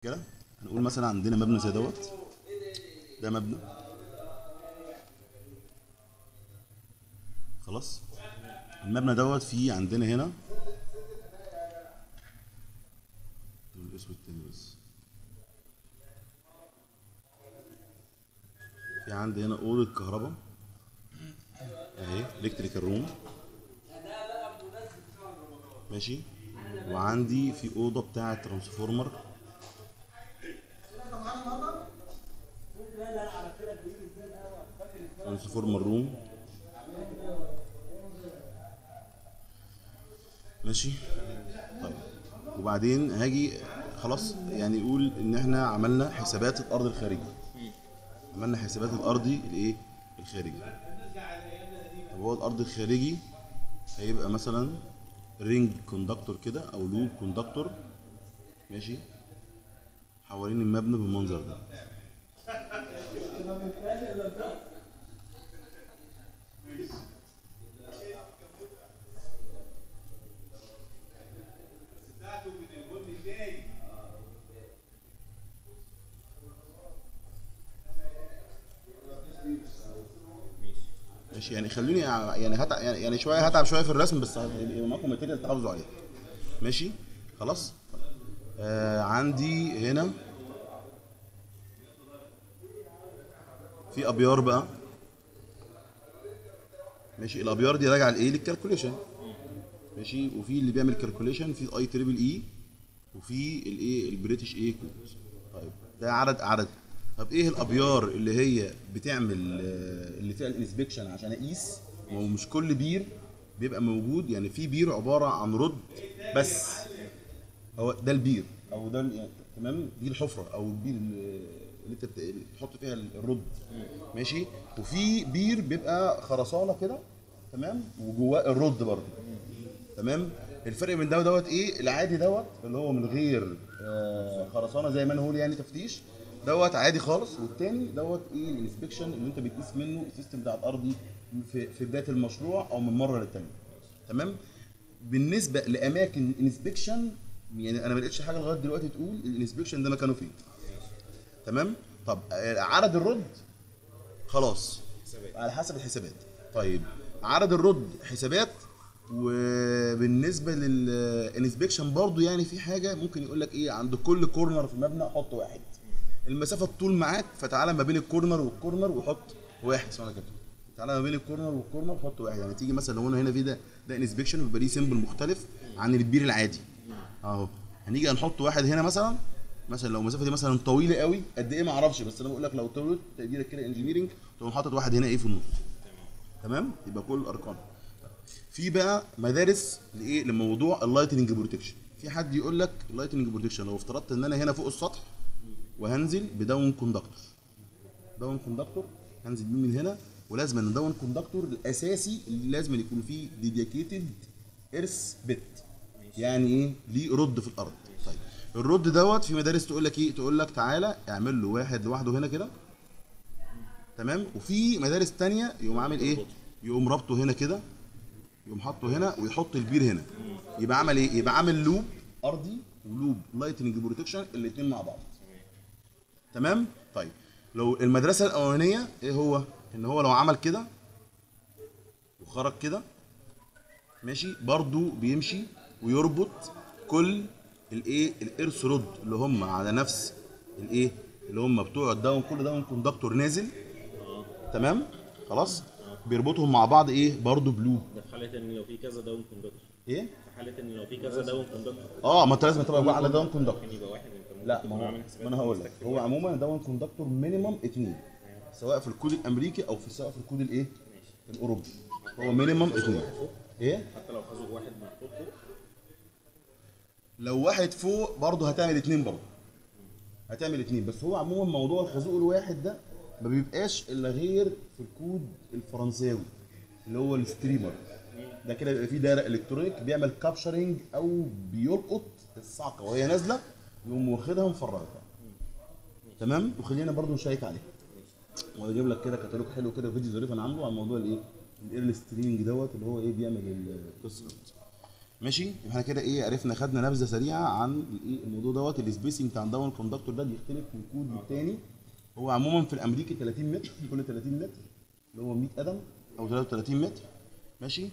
كده هنقول مثلا عندنا مبنى زي دوت ده مبنى خلاص المبنى دوت فيه عندنا هنا الاسود تاني بس في عندي هنا اوضه كهرباء اهي الكتريكال روم ماشي وعندي في اوضه بتاعه ترانسفورمر ترانسفورمر روم ماشي طيب وبعدين هاجي خلاص يعني يقول ان احنا عملنا حسابات الارض الخارجي عملنا حسابات الارضي الايه الخارجي طب هو الارض الخارجي هيبقى مثلا رينج كوندكتور كده او لوب كوندكتور ماشي حوالين المبنى بالمنظر ده ماشي يعني خلوني يعني هتع... يعني يعني شويه هتعب شويه في الرسم بس يبقى معاكم ماتيريال تحافظوا عليها ماشي خلاص آه عندي هنا في ابيار بقى ماشي الابيار دي راجعه لايه للكالكوليشن ماشي وفي اللي بيعمل كالكوليشن في الاي تريبل اي وفي الايه البريتش ايه كود طيب ده عدد عدد طب ايه الابيار اللي هي بتعمل آه، اللي فيها الانسبكشن عشان اقيس ما هو مش كل بير بيبقى موجود يعني في بير عباره عن رد بس هو ده البير او ده ال- يعني تمام دي الحفره او البير اللي اللي انت بت- بتحط فيها الرد ماشي وفي بير بيبقى خرسانه كده تمام وجواه الرد برضه تمام الفرق بين ده ودوت ايه العادي دوت اللي هو من غير آه، خرسانه زي ما نقول يعني تفتيش دوت عادي خالص والتاني دوت ايه الانسبكشن اللي انت بتقيس منه السيستم بتاع الارضي في في بدايه المشروع او من مره للتانيه تمام بالنسبه لاماكن الانسبكشن يعني انا ما لقيتش حاجه لغايه دلوقتي تقول الانسبكشن ده مكانه فين تمام طب آه، عدد الرد خلاص على حسب الحسابات طيب عدد الرد حسابات وبالنسبه للانسبكشن برضو يعني في حاجه ممكن يقول لك ايه عند كل كورنر في المبنى حط واحد المسافه الطول معاك فتعالى ما بين الكورنر والكورنر وحط واحد اسمع كده تعالى ما بين الكورنر والكورنر حط واحد يعني تيجي مثلا لو انا هنا في ده ده انسبكشن بيبقى ليه سيمبل مختلف عن البير العادي اهو هنيجي هنحط واحد هنا مثلا مثلا لو المسافه دي مثلا طويله قوي قد ايه ما اعرفش بس انا بقول لك لو طولت تقديرك كده انجينيرنج تقوم حاطط واحد هنا ايه في النص تمام يبقى كل الارقام في بقى مدارس لايه لموضوع اللايتنج بروتكشن في حد يقول لك اللايتنج بروتكشن لو افترضت ان انا هنا فوق السطح وهنزل بداون كوندكتور داون كوندكتور هنزل بيه من هنا ولازم ان داون كوندكتور الاساسي اللي لازم يكون فيه ديديكيتد ايرث بت يعني ايه ليه رد في الارض طيب الرد دوت في مدارس تقول لك ايه تقول لك تعالى اعمل له واحد لوحده هنا كده تمام وفي مدارس تانية يقوم عامل ايه يقوم رابطه هنا كده يقوم حاطه هنا ويحط البير هنا يبقى عمل ايه يبقى عامل لوب ارضي ولوب لايتنج بروتكشن الاثنين مع بعض تمام طيب لو المدرسه الاولانيه ايه هو ان هو لو عمل كده وخرج كده ماشي برضو بيمشي ويربط كل الايه الارث رود اللي هم على نفس الايه اللي هم بتوع الداون كل داون كوندكتور نازل تمام خلاص بيربطهم مع بعض ايه برضو بلوب ده في حاله ان لو في كذا داون كوندكتور ايه في حاله ان لو في كذا داون كوندكتور اه ما انت لازم تبقى على داون كوندكتور ممكن يبقى واحد انت ممكن لا تكون ما هو عامل حسابات ما انا هقول لك نفسك في هو الوقت. عموما داون كوندكتور مينيمم اتنين سواء في الكود الامريكي او في سواء في الكود الايه الاوروبي هو مينيمم اتنين ايه حتى لو خزوق واحد محطوط فوق لو واحد فوق برضه هتعمل اتنين برضه هتعمل اتنين بس هو عموما موضوع الخازوق الواحد ده ما بيبقاش الا غير في الكود الفرنساوي اللي هو الستريمر ده كده بيبقى فيه دايره الكترونيك بيعمل كابشرنج او بيلقط الصعقه وهي نازله يقوم واخدها مفرغها تمام وخلينا برضو نشيك عليها واجيب لك كده كتالوج حلو كده فيديو ظريف انا عامله عن موضوع الايه الايرلي ستريمنج دوت اللي هو ايه بيعمل القصه دي. ماشي يبقى احنا كده ايه عرفنا خدنا نبذه سريعه عن الايه الموضوع دوت السبيسنج بتاع الداون كوندكتور ده بيختلف من كود للتاني هو عموما في الامريكي 30 متر كل 30 متر اللي هو 100 قدم او 33 متر ماشي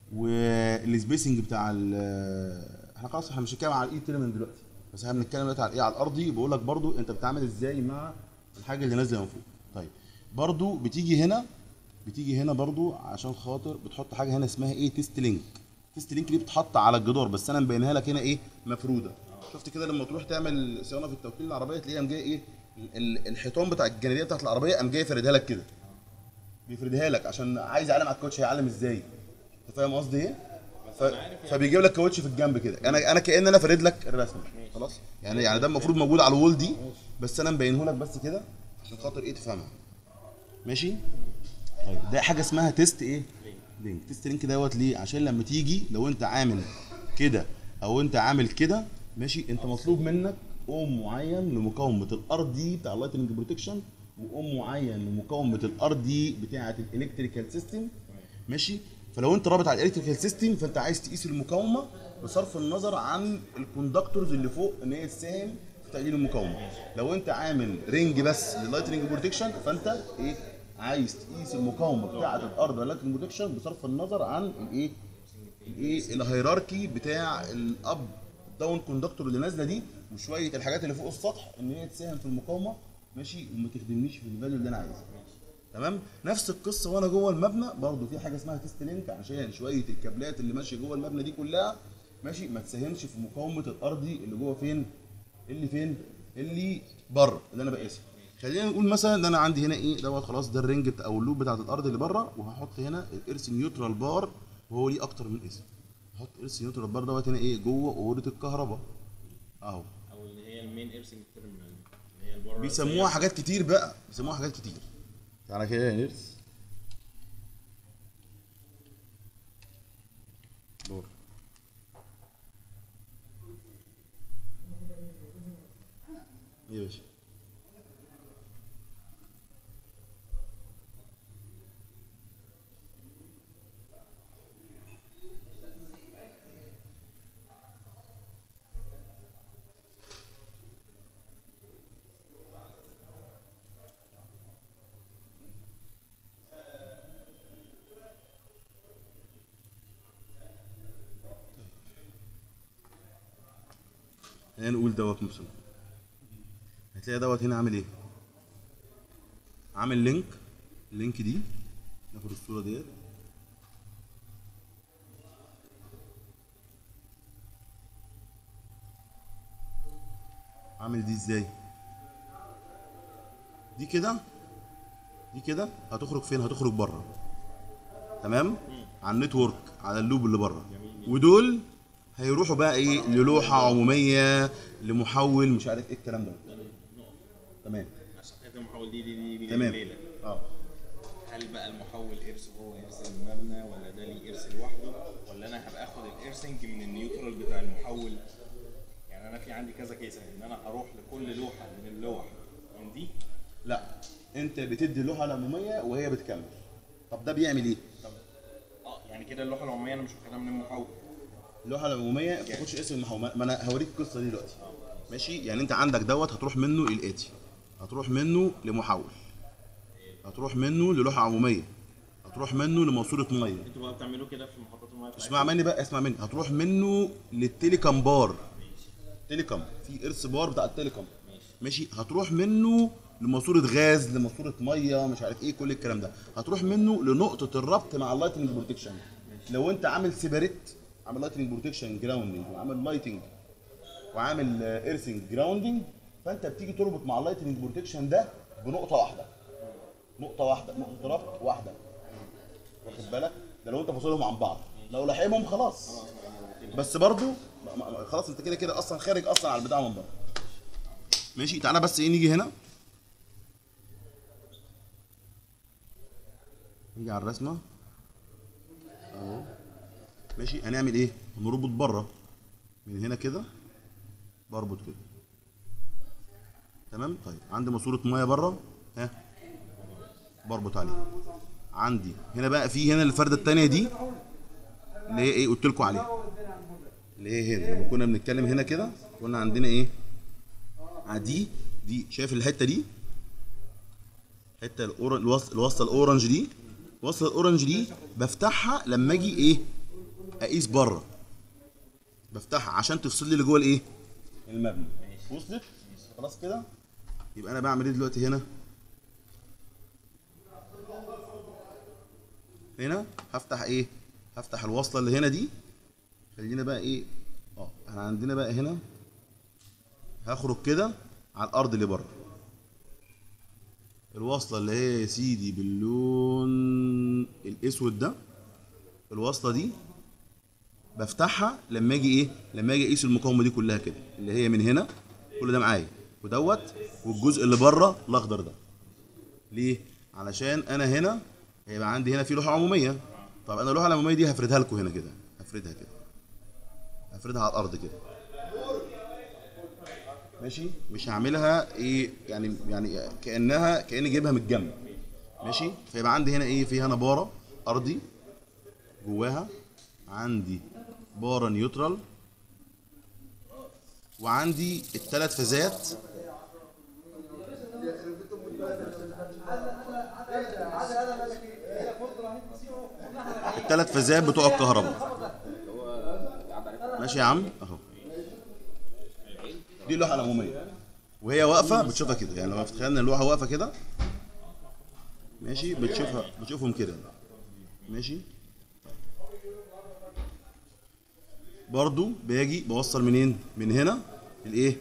والسبيسنج بتاع ال- احنا خلاص احنا مش هنتكلم على الاي تيرمين دلوقتي بس احنا بنتكلم دلوقتي على ايه على الارضي بقول لك برضو انت بتتعامل ازاي مع الحاجه اللي نازله من فوق طيب برضو بتيجي هنا بتيجي هنا برضو عشان خاطر بتحط حاجه هنا اسمها ايه تيست لينك تيست لينك دي بتتحط على الجدار بس انا مبينها لك هنا ايه مفروده شفت كده لما تروح تعمل صيانه في التوكيل العربيه تلاقيها قام جايه ايه ال- ال- الحيطان بتاع الجانبيه بتاعت العربيه قام جاي فردها لك كده بيفردها لك عشان عايز يعلم على الكاوتش هيعلم ازاي انت فاهم قصدي ايه ف... فبيجيب لك كاوتش في الجنب كده انا انا كان انا فارد لك الرسمه خلاص يعني يعني ده المفروض موجود على الوول دي بس انا مبينه لك بس كده عشان خاطر ايه تفهمها ماشي طيب ده حاجه اسمها تيست ايه لينك تيست لينك دوت ليه عشان لما تيجي لو انت عامل كده او انت عامل كده ماشي انت مطلوب منك اوم معين لمقاومه الار دي بتاع اللايتنج بروتكشن واوم معين لمقاومه الار دي بتاعه الالكتريكال سيستم ماشي فلو انت رابط على الالكتريكال سيستم فانت عايز تقيس المقاومه بصرف النظر عن الكوندكتورز اللي فوق ان هي تساهم في تقليل المقاومه لو انت عامل رينج بس لللايتنج بروتكشن فانت ايه عايز تقيس المقاومه بتاعه الارض واللايتنج بروتكشن بصرف النظر عن الايه الايه الهيراركي بتاع الاب داون كوندكتور اللي نازله دي وشويه الحاجات اللي فوق السطح ان هي تساهم في المقاومه ماشي وما تخدمنيش في الفاليو اللي انا عايزه تمام نفس القصه وانا جوه المبنى برضو في حاجه اسمها تيست لينك عشان شويه الكابلات اللي ماشيه جوه المبنى دي كلها ماشي ما تساهمش في مقاومه الارضي اللي جوه فين اللي فين اللي بره اللي انا بقيسها خلينا نقول مثلا ان انا عندي هنا ايه دوت خلاص ده الرينج بتاع او اللوب بتاعت الارض اللي بره وهحط هنا الارث نيوترال بار وهو ليه اكتر من اسم هحط ارث نيوترال بار دوت هنا ايه جوه اوضه الكهرباء اهو او اللي هي المين ايرسنج تيرمينال اللي هي البره بيسموها حاجات كتير بقى بيسموها حاجات كتير تعالى كده يا نيرس دور ايه يا باشا خلينا نقول دوت مثلا هتلاقي دوت هنا عامل ايه عامل لينك اللينك دي ناخد الصوره ديت عامل دي ازاي دي كده دي كده هتخرج فين هتخرج بره تمام على النتورك على اللوب اللي بره ودول هيروحوا بقى ايه للوحه عموميه لمحول مش عارف ايه الكلام ده تمام عشان كده المحول دي دي دي, دي تمام ليلة. اه هل بقى المحول ارث هو ارث المبنى ولا ده ليه ارث لوحده ولا انا هبقى اخد الارثنج من النيوترال بتاع المحول يعني انا في عندي كذا كيس ان انا هروح لكل لوحه من اللوح من دي لا انت بتدي لوحه العموميه وهي بتكمل طب ده بيعمل ايه طب اه يعني كده اللوحه العموميه انا مش واخدها من المحول اللوحه العموميه ما بتاخدش اسم المحول ما انا هوريك القصه دي دلوقتي ماشي يعني انت عندك دوت هتروح منه الاتي هتروح منه لمحول هتروح منه للوحه عموميه هتروح منه لماسوره ميه انتوا بقى بتعملوا كده في محطات الميه بتاعتكم؟ اسمع مني بقى اسمع مني هتروح منه للتليكام بار تليكام في ارث بار بتاع التليكام ماشي هتروح منه لماسوره غاز لماسوره ميه مش عارف ايه كل الكلام ده هتروح منه لنقطه الربط مع اللايتنج بروتكشن لو انت عامل سيبريت عامل لايتنج بروتكشن جراوندنج وعامل لايتنج وعامل ايرثنج جراوندنج فانت بتيجي تربط مع اللايتنج بروتكشن ده بنقطه واحده نقطه واحده نقطه ربط واحده واخد بالك ده لو انت فاصلهم عن بعض لو لاحقهم خلاص بس برضو ما- ما- خلاص انت كده كده اصلا خارج اصلا على البتاع من بره ماشي تعالى بس ايه نيجي هنا نيجي على الرسمه اهو ماشي هنعمل ايه هنربط بره من هنا كده بربط كده تمام طيب عندي ماسوره ميه بره ها بربط عليها عندي هنا بقى في هنا الفرده الثانيه دي اللي هي ايه قلت لكم عليها اللي هي هنا لما كنا بنتكلم هنا كده كنا عندنا ايه ع- دي دي شايف الحته دي الحته الأورنج الوص- الوصله الاورنج دي الوصله الاورنج دي بفتحها لما اجي ايه اقيس بره بفتحها عشان تفصل لي اللي جوه الايه المبنى وصلت خلاص كده يبقى انا بعمل ايه دلوقتي هنا هنا هفتح ايه هفتح الوصله اللي هنا دي خلينا بقى ايه اه احنا عندنا بقى هنا هخرج كده على الارض اللي بره الوصله اللي هي يا سيدي باللون الاسود ده الوصله دي بفتحها لما اجي ايه لما اجي اقيس المقاومه دي كلها كده اللي هي من هنا كل ده معايا ودوت والجزء اللي بره الاخضر ده ليه علشان انا هنا هيبقى عندي هنا في لوحه عموميه طب انا اللوحه العموميه دي هفردها لكم هنا كده هفردها كده هفردها على الارض كده ماشي مش هعملها ايه يعني يعني كانها كاني جايبها من الجنب ماشي فيبقى عندي هنا ايه في هنا باره ارضي جواها عندي باره نيوترال وعندي الثلاث فازات الثلاث فازات بتوع الكهرباء ماشي يا عم اهو دي اللوحه العموميه وهي واقفه بتشوفها كده يعني لو تخيلنا اللوحه واقفه كده ماشي بتشوفها بتشوفهم كده ماشي برضو باجي بوصل منين من هنا الايه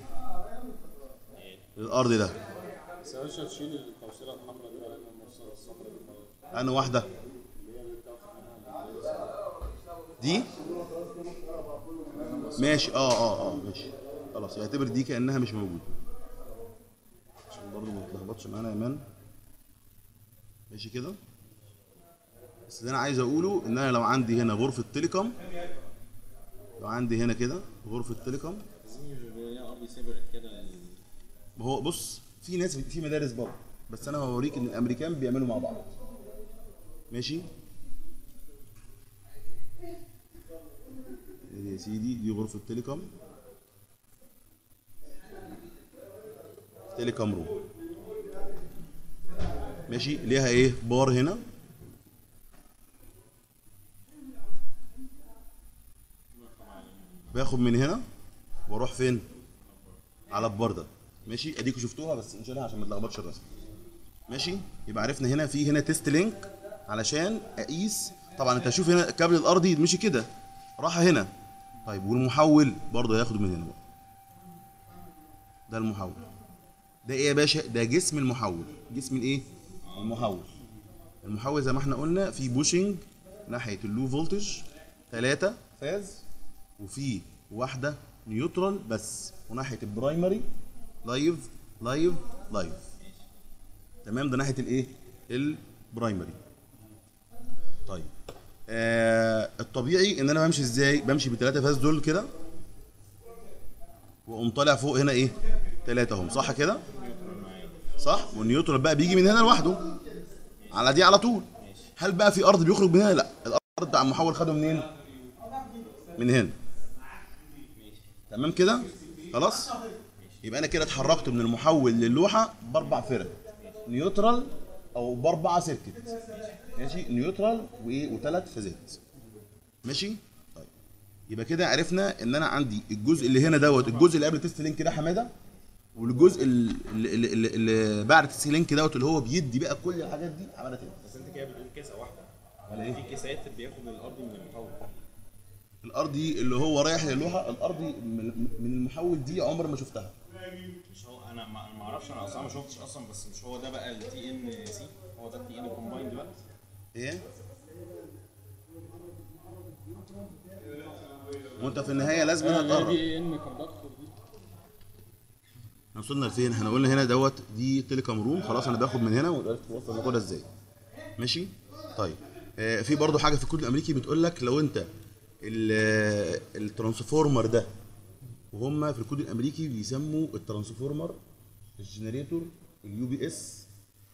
للارض ده بس يا باشا تشيل التوصيله الحمراء دي ولا الموصله الصفراء دي انا واحده دي ماشي اه اه اه ماشي خلاص يعتبر دي كانها مش موجوده عشان برضه ما تلخبطش معانا يا مان ماشي كده بس اللي انا عايز اقوله ان انا لو عندي هنا غرفه تيليكوم لو عندي هنا كده غرفه تيليكوم ارضي سيبرت كده ما هو بص في ناس في مدارس برضه بس انا هوريك ان الامريكان بيعملوا مع بعض ماشي ادي يا سيدي دي غرفه تيليكوم تيليكوم روم ماشي ليها ايه بار هنا باخد من هنا واروح فين على البار ده ماشي اديكوا شفتوها بس نشيلها عشان ما تلخبطش الرسم ماشي يبقى عرفنا هنا في هنا تيست لينك علشان اقيس طبعا انت هتشوف هنا الكابل الارضي مشي كده راح هنا طيب والمحول برضه هياخده من هنا بقى ده المحول ده ايه يا باشا ده جسم المحول جسم الايه المحول المحول زي ما احنا قلنا في بوشنج ناحيه اللو فولتج ثلاثة فاز وفي واحدة نيوترال بس وناحية البرايمري لايف لايف لايف تمام ده ناحية الايه البرايمري طيب آه الطبيعي ان انا بمشي ازاي بمشي بالثلاثة فاز دول كده واقوم طالع فوق هنا ايه ثلاثة اهم صح كده صح والنيوترال بقى بيجي من هنا لوحده على دي على طول هل بقى في ارض بيخرج من هنا لا الارض بتاع المحول خده منين من هنا تمام كده خلاص يبقى انا كده اتحركت من المحول للوحه باربع فرق نيوترال او باربعه سيركت ماشي نيوترال وايه وثلاث فازات ماشي طيب يبقى كده عرفنا ان انا عندي الجزء اللي هنا دوت الجزء اللي قبل تيست لينك ده حماده والجزء اللي, اللي, اللي, اللي بعد تيست لينك دوت اللي هو بيدي بقى كل الحاجات دي عملت ايه بس انت كده بتقول كيسه واحده ولا ايه في كيسات بياخد الارضي من المحول الارضي اللي هو رايح للوحه الارضي من من المحول دي عمر ما شفتها مش هو انا ما ما اعرفش انا اصلا ما شفتش اصلا بس مش هو ده بقى التي ان سي هو ده التي ان كومبايند بقى ايه وانت في النهايه لازم دي هتقرب ان كوندكتور دي احنا وصلنا لفين احنا قلنا هنا دوت دي تيليكوم روم خلاص انا باخد من هنا وعرفت اوصل ناخدها ازاي ماشي طيب آه في برضو حاجه في الكود الامريكي بتقول لك لو انت ال- الترانسفورمر ده وهم في الكود الامريكي بيسموا الترانسفورمر الجنريتور اليو بي اس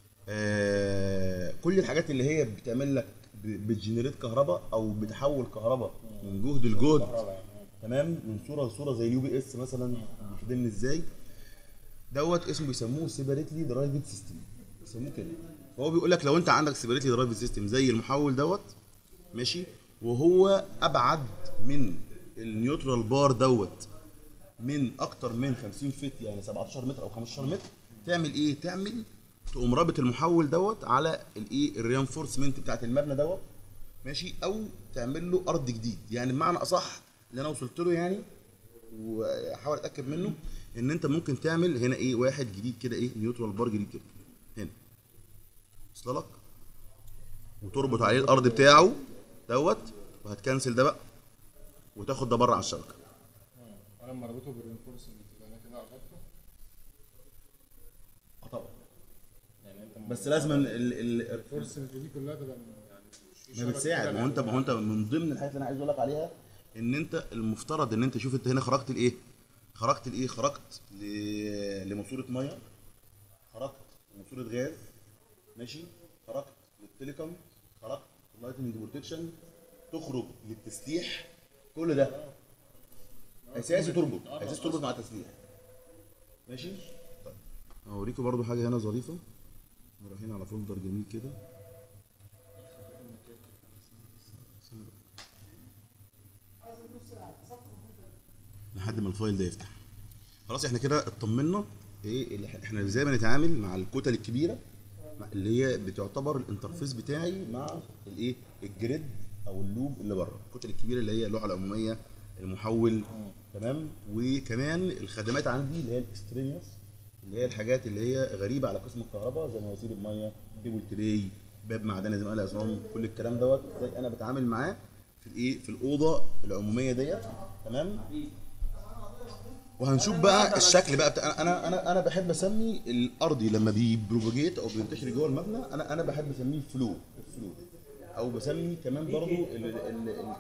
كل الحاجات اللي هي بتعمل لك ب- بتجنريت كهرباء او بتحول كهرباء من جهد لجهد تمام من صوره لصوره زي اليو بي اس مثلا بيخدمني ازاي دوت اسمه بيسموه سيبريتلي درايفد سيستم بيسموه كده فهو بيقول لك لو انت عندك سيبريتلي درايفد سيستم زي المحول دوت ماشي وهو ابعد من النيوترال بار دوت من اكتر من 50 فيت يعني 17 متر او 15 متر تعمل ايه تعمل تقوم رابط المحول دوت على الايه الرينفورسمنت بتاعت المبنى دوت ماشي او تعمل له ارض جديد يعني بمعنى اصح اللي انا وصلت له يعني واحاول اتاكد منه ان انت ممكن تعمل هنا ايه واحد جديد كده ايه نيوترال بار جديد كده هنا وصل لك وتربط عليه الارض بتاعه دوت وهتكنسل ده بقى وتاخد ده بره على الشبكه انا لما اربطه بالرينفورسمنت يبقى انا كده قربته اه طبعا بس لازم ال ال الرينفورسمنت دي كلها تبقى من- يعني مش في ما شبكة بتساعد كده ما هو انت ما هو انت من ضمن الحاجات اللي انا عايز اقول لك عليها ان انت المفترض ان انت شوف انت هنا خرجت لايه؟ خرجت لايه؟ خرجت ل- لماسوره ميه خرجت لماسوره غاز ماشي خرجت للتليكوم خرجت لايتنج بروتكشن تخرج للتسليح كل ده اساسي تربط اساسي تربط مع التسليح ماشي طيب اوريكم برضو حاجه هنا ظريفه رايحين على فولدر جميل كده لحد ما الفايل ده يفتح خلاص احنا كده اطمنا ايه اللي إح- احنا ازاي بنتعامل مع الكتل الكبيره مع- اللي هي بتعتبر الانترفيس بتاعي مع الايه الجريد او اللوب اللي بره الكتل الكبيره اللي هي اللوحه العموميه المحول تمام وكمان الخدمات عندي اللي هي الاكسترينيوس اللي هي الحاجات اللي هي غريبه على قسم الكهرباء زي مواسير الميه كيبل تري باب معدني زي ما قال عصام كل الكلام دوت ازاي انا بتعامل معاه في الايه في الاوضه العموميه ديت تمام وهنشوف بقى الشكل بقى بتاع انا انا انا بحب اسمي الارضي لما بيبروباجيت او بينتشر جوه المبنى انا انا بحب اسميه فلو الفلو او بسمي كمان برضو ال ال ال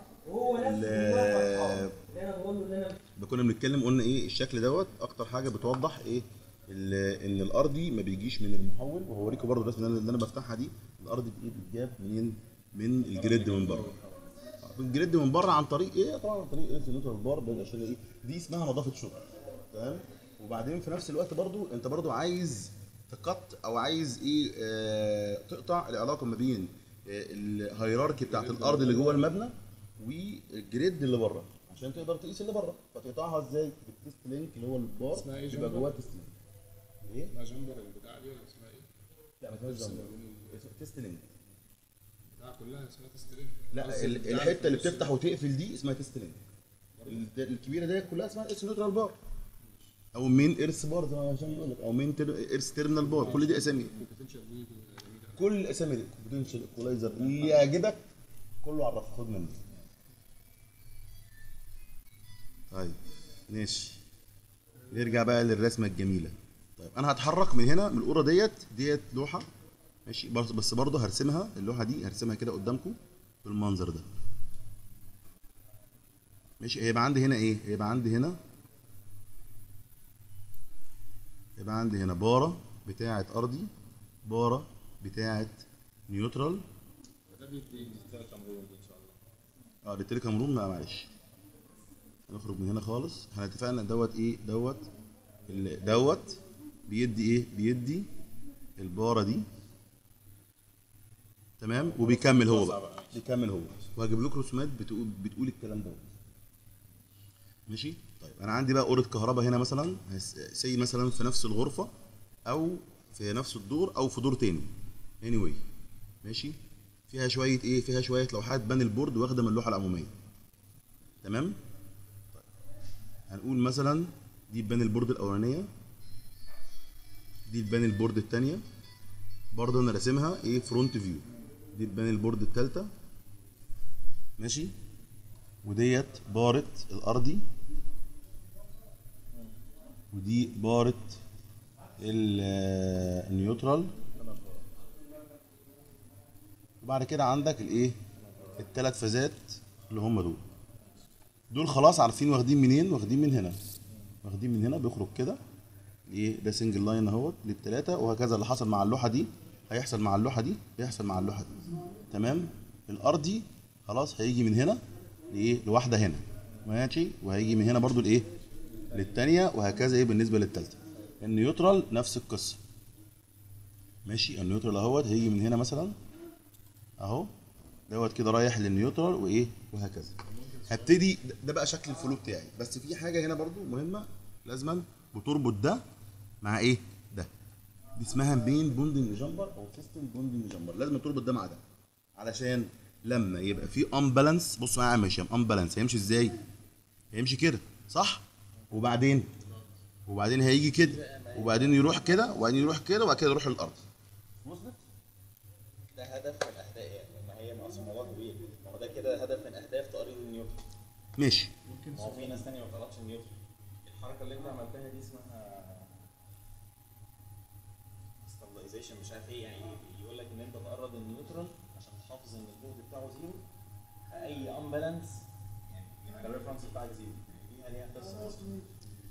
ال ال كنا بنتكلم قلنا ايه الشكل دوت اكتر حاجه بتوضح ايه ال- ان الارضي ما بيجيش من المحول وهوريكم برضو الرسمه اللي انا- اللي انا بفتحها دي الارضي بايه بتجاب منين من الجريد من بره الجريد من بره عن طريق ايه طبعا عن طريق ايه نيوترال بار ده عشان ايه دي اسمها نظافه شغل تمام وبعدين في نفس الوقت برضو انت برضو عايز تقط او عايز ايه آه تقطع العلاقه ما بين آه الهيراركي بتاعت الارض اللي جوه المبنى والجريد اللي بره عشان تقدر تقيس اللي بره فتقطعها ازاي بالتست لينك اللي هو البار اسمها ايه يبقى جنبه؟ جواه تست لينك ايه اسمها جمبر البتاع دي ولا اسمها ايه؟ لا ما اسمهاش جنبر اسمها تست لينك البتاع كلها اسمها تسترين لا ال- الحته اللي بتفتح وتقفل دي اسمها تيست لينك الت- الكبيره ديت كلها اسمها اتس نيوترال بار او مين ايرث بار زي ما عشان بيقول لك او مين ايرث تيرمينال بار كل دي اسامي بوتنشال ويد كل الاسامي دي كومبوتنشال ايكولايزر اللي يعجبك كله عرفه خد منه طيب ماشي نرجع بقى للرسمه الجميله طيب انا هتحرك من هنا من القوره ديت ديت لوحه ماشي بس بس برضه هرسمها اللوحه دي هرسمها كده قدامكم بالمنظر ده ماشي هيبقى عندي هنا ايه هيبقى عندي هنا يبقى عندي هنا باره بتاعه ارضي باره بتاعه نيوترال ده بيدي تلات امرور ان شاء الله اه دي تيليكام روم لا معلش هنخرج من هنا خالص احنا اتفقنا دوت ايه دوت ال- دوت بيدي ايه بيدي الباره دي تمام وبيكمل هو بقى بيكمل هو وهجيب لكم رسومات بتقول بتقول الكلام دوت ماشي طيب انا عندي بقى اوضه كهرباء هنا مثلا سي مثلا في نفس الغرفه او في نفس الدور او في دور تاني anyway ماشي فيها شويه ايه فيها شويه لوحات بان البورد واخده من اللوحه العموميه تمام طيب. هنقول مثلا دي بان البورد الاولانيه دي بان البورد الثانيه برضه انا راسمها ايه فرونت فيو دي بان البورد الثالثه ماشي وديت بارة الأرضي ودي بارة ال- النيوترال وبعد كده عندك الايه الثلاث فازات اللي هم دول دول خلاص عارفين واخدين منين واخدين من هنا واخدين من هنا بيخرج كده ايه ده سنجل لاين اهوت للثلاثه وهكذا اللي حصل مع اللوحه دي هيحصل مع اللوحه دي هيحصل مع اللوحه دي تمام الارضي خلاص هيجي من هنا لايه لواحده هنا ماشي وهيجي من هنا برضو الايه للتانية وهكذا ايه بالنسبه للتالتة النيوترال نفس القصه ماشي النيوترال اهوت هيجي من هنا مثلا اهو دوت كده رايح للنيوترال وايه وهكذا هبتدي ده بقى شكل الفلو بتاعي بس في حاجه هنا برضو مهمه لازما بتربط ده مع ايه ده دي اسمها بين بوندنج جامبر او سيستم بوندنج جامبر لازم تربط ده مع ده علشان لما يبقى في امبالانس بص معايا يا عم هشام امبالانس هيمشي ازاي هيمشي كده صح وبعدين وبعدين هيجي كده وبعدين يروح كده وبعدين يروح كده وبعد كده يروح للارض وصلت ده هدف من اهداف يعني ما هي مقسم موضوع كبير ما هو ده كده هدف من اهداف تقريب النيوتن ماشي ما هو في ناس تانية ما طلعتش النيوتن الحركه اللي انت عملتها دي اسمها ستابلايزيشن مش عارف ايه يعني يقول لك ان انت تقرب النيوترال عشان تحافظ ان الجهد بتاعه زيرو اي امبالانس يعني يبقى الريفرنس بتاعك زيرو يعني دي ليها قصه برضه.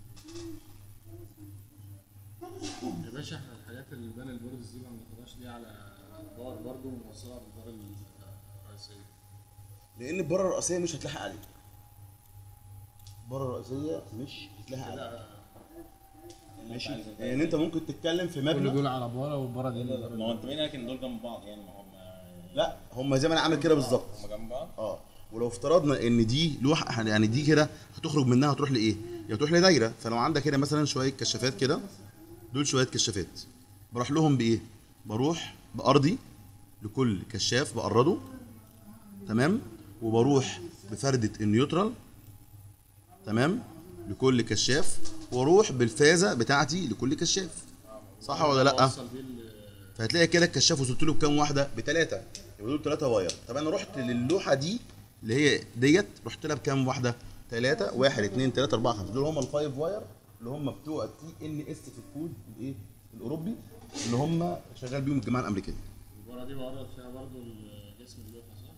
يا باشا احنا الحاجات اللي بين البوردز دي ما بناخدهاش دي على باور برضه وموصلها بالدار الرئيسيه لان البره الرئيسيه مش هتلاحق عليه البره الرئيسيه مش هتلاحق عليه ماشي يعني انت ممكن تتكلم في كل مبنى دول على بره والبره دي ما هو انت باين لك ان دول جنب بعض يعني ما هم لا هم زي ما انا عامل كده بالظبط هم جنب بعض اه ولو افترضنا ان دي لوحه يعني دي كده هتخرج منها هتروح لايه؟ يا تروح لدايره فلو عندك هنا مثلا شويه كشافات كده دول شويه كشافات بروح لهم بايه؟ بروح بارضي لكل كشاف بقرده تمام وبروح بفرده النيوترال تمام لكل كشاف واروح بالفازه بتاعتي لكل كشاف صح ولا لا؟ وصل بيه ال- فهتلاقي كده الكشاف وصلت له بكام واحده؟ بثلاثه يبقى دول ثلاثه واير طب انا رحت للوحه دي اللي هي ديت رحت لها بكام واحده؟ ثلاثه واحد اثنين ثلاثه اربعه خمسه دول هم الفايف واير اللي هم بتوع التي ان اس في الكود الايه؟ الاوروبي اللي هم شغال بيهم الجماعه الامريكيه البره دي بقرب فيها برضه الجسم اللوحه صح؟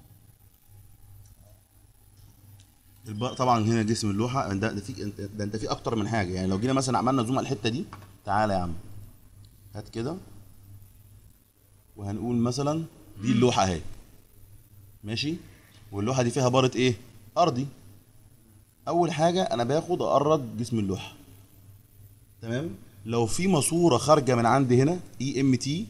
الب- طبعا هنا جسم اللوحه ده, ده في انت- ده انت في اكتر من حاجه يعني لو جينا مثلا عملنا زوم على الحته دي تعالى يا عم هات كده وهنقول مثلا دي اللوحه اهي ماشي واللوحه دي فيها بارة ايه ارضي اول حاجه انا باخد اقرب جسم اللوحه تمام لو في ماسوره خارجه من عندي هنا اي ام تي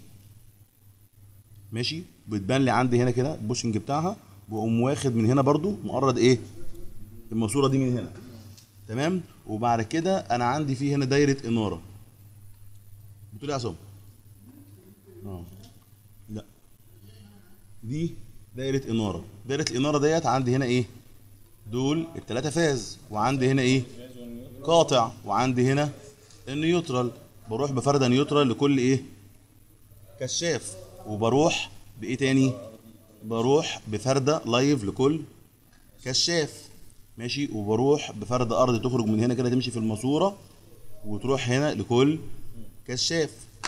ماشي بتبان لي عندي هنا كده البوشنج بتاعها بقوم واخد من هنا برضو مقرد ايه الماسوره دي من هنا تمام وبعد كده انا عندي في هنا دايره اناره بتقول ايه يا عصام اه لا دي دايره اناره دايره الاناره ديت عندي هنا ايه دول الثلاثه فاز وعندي هنا ايه قاطع وعندي هنا النيوترال بروح بفرده نيوترال لكل ايه كشاف وبروح بايه تاني بروح بفرده لايف لكل كشاف ماشي وبروح بفرده ارض تخرج من هنا كده تمشي في الماسوره وتروح هنا لكل كشاف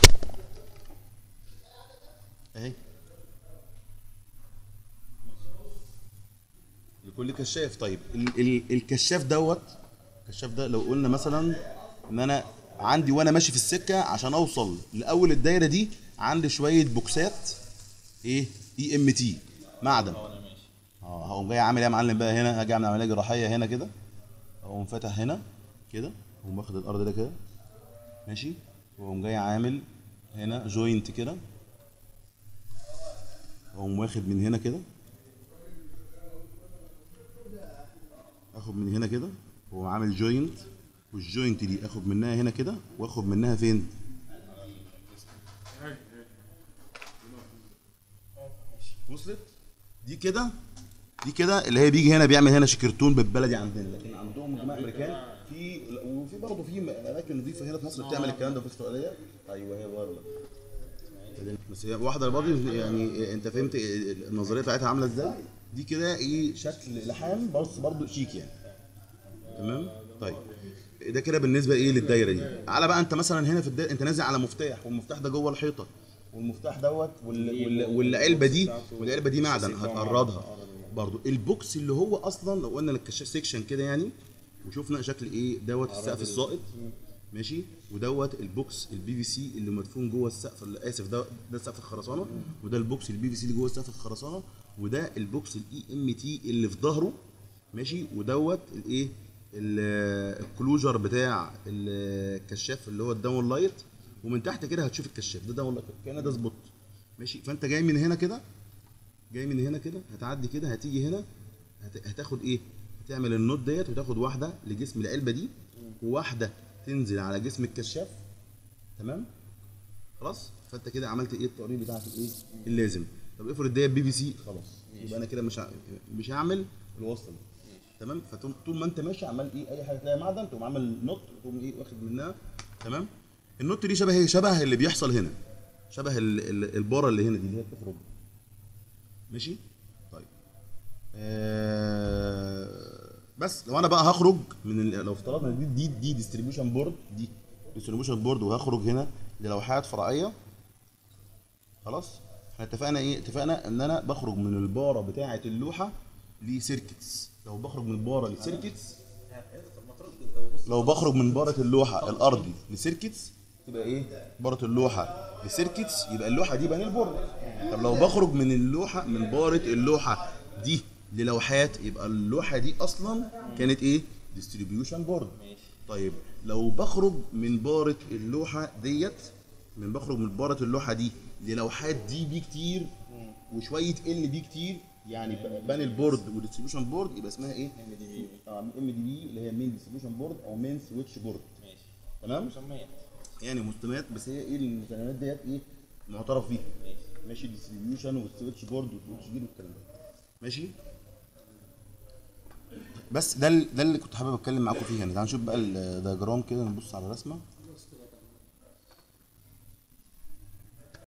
اهي لكل كشاف طيب ال ال الكشاف دوت الكشاف ده لو قلنا مثلا ان انا عندي وانا ماشي في السكه عشان اوصل لاول الدايره دي عندي شويه بوكسات ايه اي ام تي معدن اه هقوم جاي عامل ايه يا معلم بقى هنا هاجي اعمل عمليه جراحيه هنا كده اقوم فاتح هنا كده اقوم واخد الارض ده كده ماشي واقوم جاي عامل هنا جوينت كده اقوم واخد من هنا كده اخد من هنا كده واقوم عامل جوينت والجوينت دي اخد منها هنا كده واخد منها فين وصلت دي كده دي كده اللي هي بيجي هنا بيعمل هنا شكرتون بالبلدي عندنا لكن عندهم جماعه امريكان في وفي برضه في اماكن نظيفه هنا في مصر بتعمل الكلام ده في السعوديه ايوه هي بره بس هي واحده برضه يعني انت فهمت النظريه بتاعتها عامله ازاي دي كده ايه شكل لحام بس برضه شيك يعني تمام طيب ده كده بالنسبه ايه للدايره دي على بقى انت مثلا هنا في الدايره انت نازل على مفتاح والمفتاح ده جوه الحيطه والمفتاح دوت وال... وال... والعلبه دي والعلبه دي معدن هتقرضها برضو البوكس اللي هو اصلا لو قلنا الكشاف سيكشن كده يعني وشفنا شكل ايه دوت السقف الساقط ماشي ودوت البوكس البي في سي اللي مدفون جوه السقف اللي اسف ده ده سقف الخرسانه وده البوكس البي في سي اللي جوه سقف الخرسانه وده البوكس الاي ام تي اللي في ظهره ماشي ودوت الايه ال- الكلوجر بتاع الكشاف اللي هو الداون لايت ومن تحت كده هتشوف الكشاف ده داون لايت كان ده سبوت ماشي فانت جاي من هنا كده جاي من هنا كده هتعدي كده هتيجي هنا هت- هتاخد ايه هتعمل النوت ديت وتاخد واحده لجسم العلبه دي وواحده تنزل على جسم الكشاف تمام خلاص فانت كده عملت ايه التقرير بتاعك الايه اللازم طب افرض ديت بي في سي خلاص يبقى انا كده مش ع- مش هعمل الوصله دي تمام فطول طول ما انت ماشي عمال ايه اي حاجه تلاقي معدن تقوم عامل نوت تقوم ايه واخد منها تمام النوت دي شبه ايه شبه اللي بيحصل هنا شبه ال- ال- الباره اللي هنا دي اللي هي بتخرج ماشي طيب آه بس لو انا بقى هخرج من ال- لو افترضنا دي دي دي ديستريبيوشن بورد دي ديستريبيوشن بورد وهخرج هنا للوحات فرعيه خلاص احنا اتفقنا ايه اتفقنا ان انا بخرج من الباره بتاعه اللوحه لسيركتس لو بخرج من باره لسيركتس لو بخرج من باره اللوحه الارضي لسيركتس تبقى ايه باره اللوحه لسيركتس يبقى اللوحه دي بانل بورد طب لو بخرج من اللوحه من باره اللوحه دي للوحات يبقى اللوحه دي اصلا كانت ايه ديستريبيوشن بورد طيب لو بخرج من باره اللوحه ديت من بخرج من باره اللوحه دي للوحات دي بي كتير وشويه ال بي كتير يعني بانل بورد وديستريبيوشن بورد يبقى اسمها ايه؟ ام دي بي اه ام دي بي اللي هي مين ديستريبيوشن بورد او مين سويتش بورد ماشي تمام؟ مسميات يعني مسميات بس هي ايه المسميات ديت ايه؟ معترف بيها ماشي ماشي ديستريبيوشن والسويتش بورد والسويتش جير والكلام ده ماشي بس ده ال- ده اللي كنت حابب اتكلم معاكم فيه هنا تعالوا نشوف بقى الدياجرام كده نبص على الرسمه